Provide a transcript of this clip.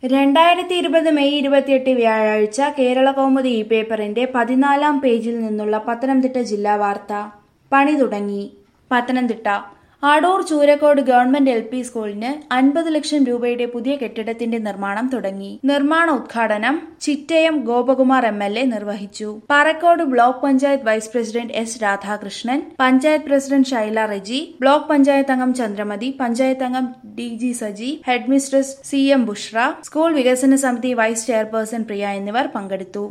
രണ്ടായിരത്തി ഇരുപത് മെയ് ഇരുപത്തിയെട്ട് വ്യാഴാഴ്ച കേരള കൗമുദി ഈ പേപ്പറിന്റെ പതിനാലാം പേജിൽ നിന്നുള്ള പത്തനംതിട്ട ജില്ലാ വാർത്ത പണി തുടങ്ങി Pathanamthitta Adoor Choorakode government L P സ്കൂളിന് അൻപത് ലക്ഷം രൂപയുടെ പുതിയ കെട്ടിടത്തിന്റെ നിർമ്മാണം തുടങ്ങി നിർമ്മാണ ഉദ്ഘാടനം Chittayam Gopakumar M L A നിർവഹിച്ചു Parakode block panchayat vice president S Radhakrishnan panchayat president Shaila Reji block panchayat അംഗം ചന്ദ്രമതി പഞ്ചായത്ത് അംഗം D G Saji head mistress C M Bushra school വികസന സമിതി വൈസ് ചെയർപേഴ്സൺ പ്രിയ എന്നിവർ പങ്കെടുത്തു